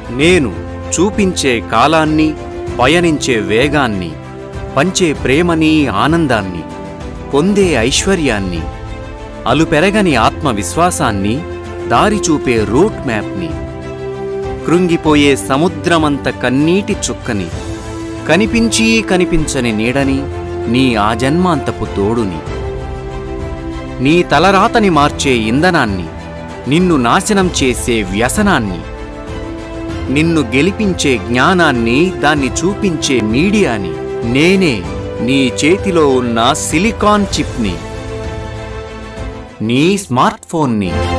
నేను చూపించే కాలాన్ని పయనించే వేగాన్ని పంచే ప్రేమని ఆనందాన్ని పొందే ఐశ్వర్యాన్ని అలుపెరగని ఆత్మవిశ్వాసాన్ని దారి చూపే రూట్ మ్యాప్ని కృంగిపోయే సముద్రమంత కన్నీటి చుక్కని కనిపించి కనిపించని నీడని నీ ఆజన్మాంతపు తోడుని నీ తలరాతని మార్చే ఇంధనాన్ని నిన్ను నాశనం చేసే వ్యసనాన్ని నిన్ను గెలిపించే జ్ఞానాన్ని దాన్ని చూపించే మీడియాని నేనే నీ చేతిలో ఉన్న సిలికాన్ చిప్ని నీ స్మార్ట్ ఫోన్ని